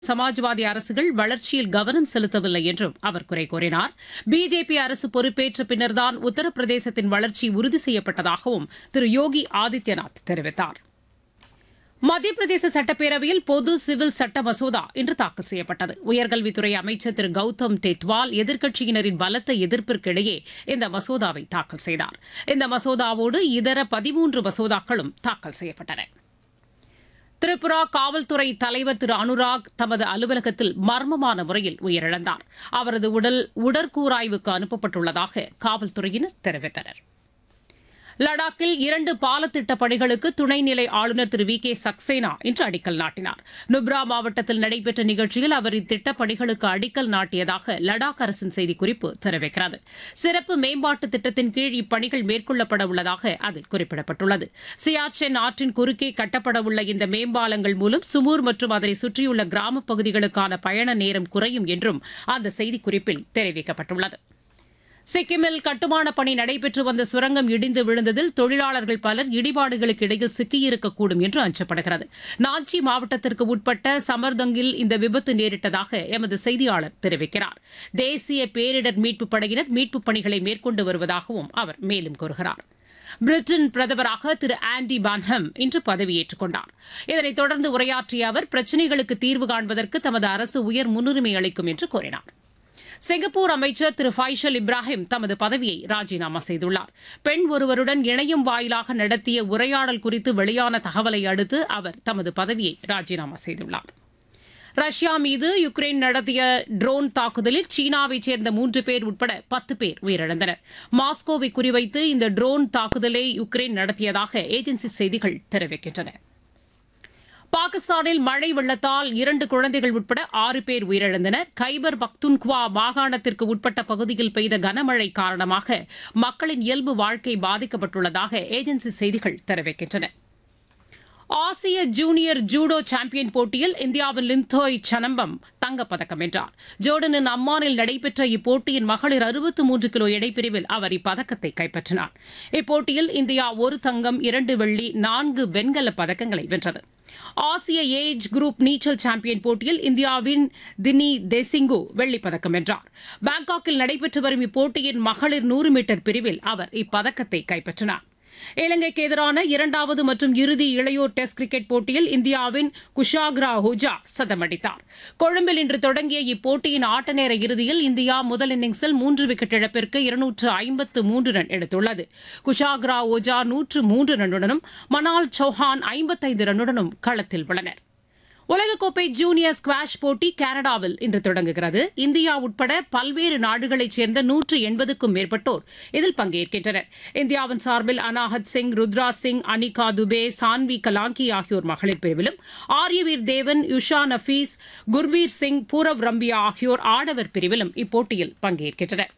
சமாஜ்வாதி அரசுகள் வளர்ச்சியில் கவனம் செலுத்தவில்லை என்றும் அவர் குறை கூறினார் பிஜேபி அரசு பொறுப்பேற்ற பின்னர்தான் உத்தரப்பிரதேசத்தின் வளர்ச்சி உறுதி செய்யப்பட்டதாகவும் திரு யோகி ஆதித்யநாத் தெரிவித்தார் மத்திய பிரதேச சட்டப்பேரவையில் பொது சிவில் சட்ட மசோதா இன்று தாக்கல் செய்யப்பட்டது உயர்கல்வித்துறை அமைச்சர் திரு கௌதம் டெட்வால் எதிர்க்கட்சியினரின் பலத்த எதிர்ப்பிற்கிடையே இந்த மசோதாவை தாக்கல் செய்தார் இந்த மசோதாவோடு இதர பதிமூன்று மசோதாக்களும் தாக்கல் செய்யப்பட்டன திரிபுரா காவல்துறை தலைவர் திரு அனுராக் தமது அலுவலகத்தில் மர்மமான முறையில் உயிரிழந்தார் அவரது உடல் உடற்கூராய்வுக்கு அனுப்பப்பட்டுள்ளதாக காவல்துறையினர் தெரிவித்தனர் லடாக்கில் இரண்டு பாலத்திட்ட பணிகளுக்கு துணைநிலை ஆளுநர் திரு வி கே சக்சேனா இன்று அடிக்கல் நாட்டினார் நுப்ரா மாவட்டத்தில் நடைபெற்ற நிகழ்ச்சியில் அவர் இத்திட்டப் பணிகளுக்கு அடிக்கல் நாட்டியதாக லடாக் அரசின் செய்திக்குறிப்பு தெரிவிக்கிறது சிறப்பு மேம்பாட்டு திட்டத்தின் கீழ் இப்பணிகள் மேற்கொள்ளப்பட உள்ளதாக அதில் குறிப்பிடப்பட்டுள்ளது சியாச்சென் ஆற்றின் குறுக்கே கட்டப்படவுள்ள இந்த மேம்பாலங்கள் மூலம் சுமூர் மற்றும் அதனை சுற்றியுள்ள கிராமப் பகுதிகளுக்கான பயண நேரம் குறையும் என்றும் அந்த செய்திக்குறிப்பில் தெரிவிக்கப்பட்டுள்ளது சிக்கிமில் கட்டுமான பணி நடைபெற்று வந்த சுரங்கம் இடிந்து விழுந்ததில் தொழிலாளர்கள் பலர் இடிபாடுகளுக்கு இடையில் சிக்கியிருக்கக்கூடும் என்று அஞ்சப்படுகிறது நாஞ்சி மாவட்டத்திற்கு உட்பட்ட சமர்தங்கில் இந்த விபத்து நேரிட்டதாக எமது செய்தியாளர் தெரிவிக்கிறார் தேசிய பேரிடர் மீட்புப் படையினர் மீட்புப் பணிகளை மேற்கொண்டு வருவதாகவும் அவர் மேலும் கூறுகிறார் பிரிட்டன் பிரதமராக திரு ஆண்டி பான்ஹம் இன்று பதவியேற்றுக் கொண்டார் இதனைத் தொடர்ந்து உரையாற்றிய அவர் பிரச்சினைகளுக்கு தீர்வு காண்பதற்கு தமது அரசு உயர் முன்னுரிமை அளிக்கும் என்று கூறினார் சிங்கப்பூர் அமைச்சர் திரு ஃபைஷல் இப்ராஹிம் தமது பதவியை ராஜினாமா செய்துள்ளார் பெண் ஒருவருடன் இணையம் வாயிலாக நடத்திய உரையாடல் குறித்து வெளியான தகவலை அடுத்து அவர் தமது பதவியை ராஜினாமா செய்துள்ளார் ரஷ்யா மீது யுக்ரைன் நடத்திய ட்ரோன் தாக்குதலில் சீனாவைச் சேர்ந்த மூன்று பேர் உட்பட பத்து பேர் உயிரிழந்தனர் மாஸ்கோவை குறிவைத்து இந்த ட்ரோன் தாக்குதலை யுக்ரைன் நடத்தியதாக ஏஜென்சி செய்திகள் தெரிவிக்கின்றன பாகிஸ்தானில் மழை வெள்ளத்தால் இரண்டு குழந்தைகள் உட்பட ஆறு பேர் உயிரிழந்தனர் கைபர் பக்துன்குவா மாகாணத்திற்கு உட்பட்ட பகுதியில் பெய்த கனமழை காரணமாக மக்களின் இயல்பு வாழ்க்கை பாதிக்கப்பட்டுள்ளதாக ஏஜென்சி செய்திகள் தெரிவிக்கின்றன ஆசிய ஜூனியர் ஜூடோ சாம்பியன் போட்டியில் இந்தியாவின் லிந்தோய் சனம்பம் தங்கப்பதக்கம் வென்றார் ஜோர்டனின் அம்மானில் நடைபெற்ற இப்போட்டியின் மகளிர் அறுபத்து மூன்று கிலோ எடைப்பிரிவில் அவர் இப்பதக்கத்தை கைப்பற்றினார் இப்போட்டியில் இந்தியா ஒரு தங்கம் இரண்டு வெள்ளி நான்கு வெண்கலப் பதக்கங்களை வென்றது ஆசிய ஏஜ் குரூப் நீச்சல் சாம்பியன் போட்டியில் இந்தியாவின் தினி தேசிங்கு வெள்ளிப்பதக்கம் வென்றார் பாங்காக்கில் நடைபெற்று வரும் இப்போட்டியின் மகளிர் நூறு மீட்டர் பிரிவில் அவர் இப்பதக்கத்தை கைப்பற்றினார் இலங்கைக்கு எதிரான இரண்டாவது மற்றும் இறுதி இளையோர் டெஸ்ட் கிரிக்கெட் போட்டியில் இந்தியாவின் குஷாக்ரா ஹுஜா சதமடித்தார் கொழும்பில் இன்று தொடங்கிய இப்போட்டியின் ஆட்ட நேர இறுதியில் இந்தியா முதல் இன்னிங்ஸில் மூன்று விக்கெட் இழப்பிற்கு இருநூற்று ஐம்பத்து மூன்று ரன் எடுத்துள்ளது குஷாக்ரா ஓஜா நூற்று மூன்று ரன்னுடனும் மனால் சௌஹான் ஐம்பத்தைந்து ரன்னுடனும் களத்தில் உள்ளனர் உலகக்கோப்பை ஜூனியர் ஸ்குவாஷ் போட்டி கனடாவில் இன்று தொடங்குகிறது இந்தியா உட்பட பல்வேறு நாடுகளைச் சேர்ந்த நூற்று எண்பதுக்கும் மேற்பட்டோர் இதில் பங்கேற்கின்றனர் இந்தியாவின் சார்பில் அனாஹத் சிங் ருத்ரா சிங் அனிகா துபே சான்வி கலாங்கி ஆகியோர் மகளிர் பிரிவிலும் ஆரியவீர் தேவன் யுஷா நஃபீஸ் குர்பீர் சிங் பூரவ் ரம்பியா ஆகியோர் ஆடவர் பிரிவிலும் இப்போட்டியில் பங்கேற்கின்றனர்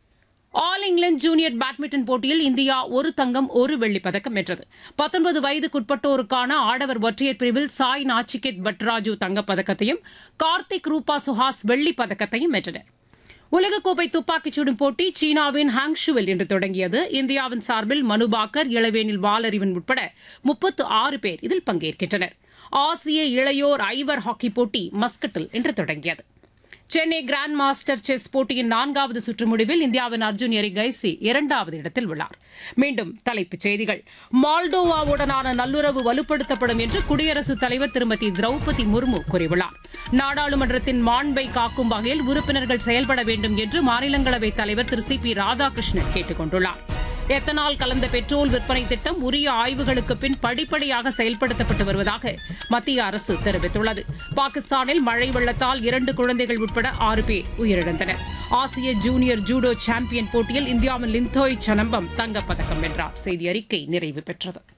ஆல் இங்கிலாந்து ஜூனியர் பேட்மிண்டன் போட்டியில் இந்தியா ஒரு தங்கம் ஒரு வெள்ளிப் பதக்கம் வென்றது பத்தொன்பது வயதுக்குட்பட்டோருக்கான ஆடவர் ஒற்றையர் பிரிவில் சாய் நாச்சிகேத் பட்ராஜு தங்கப்பதக்கத்தையும் கார்த்திக் ரூபா சுஹாஸ் வெள்ளிப் பதக்கத்தையும் வென்றனர் உலகக்கோப்பை துப்பாக்கிச் சுடும் போட்டி சீனாவின் ஹாங்ஷுவில் இன்று தொடங்கியது இந்தியாவின் சார்பில் மனுபாக்கர் இளவேனில் வாலறிவன் உட்பட முப்பத்து ஆறு பேர் இதில் பங்கேற்கின்றனர் ஆசிய இளையோர் ஐவர் ஹாக்கி போட்டி மஸ்கட்டில் இன்று தொடங்கியது சென்னை கிராண்ட் மாஸ்டர் செஸ் போட்டியின் நான்காவது சுற்று முடிவில் இந்தியாவின் அர்ஜுன் எரிகைசி இரண்டாவது இடத்தில் உள்ளார் மீண்டும் தலைப்புச் செய்திகள் மால்டோவாவுடனான நல்லுறவு வலுப்படுத்தப்படும் என்று குடியரசுத் தலைவர் திருமதி திரௌபதி முர்மு கூறியுள்ளார் நாடாளுமன்றத்தின் மாண்பை காக்கும் வகையில் உறுப்பினர்கள் செயல்பட வேண்டும் என்று மாநிலங்களவைத் தலைவர் திரு சி பி ராதாகிருஷ்ணன் கேட்டுக் கொண்டுள்ளார் எத்தனால் கலந்த பெட்ரோல் விற்பனை திட்டம் உரிய ஆய்வுகளுக்கு பின் படிப்படியாக செயல்படுத்தப்பட்டு வருவதாக மத்திய அரசு தெரிவித்துள்ளது பாகிஸ்தானில் மழை வெள்ளத்தால் இரண்டு குழந்தைகள் உட்பட ஆறு பேர் உயிரிழந்தனர் ஆசிய ஜூனியர் ஜூடோ சாம்பியன் போட்டியில் இந்தியாவின் லிந்தோய் சனம்பம் தங்கப்பதக்கம் வென்றார் செய்தி அறிக்கை நிறைவு பெற்றது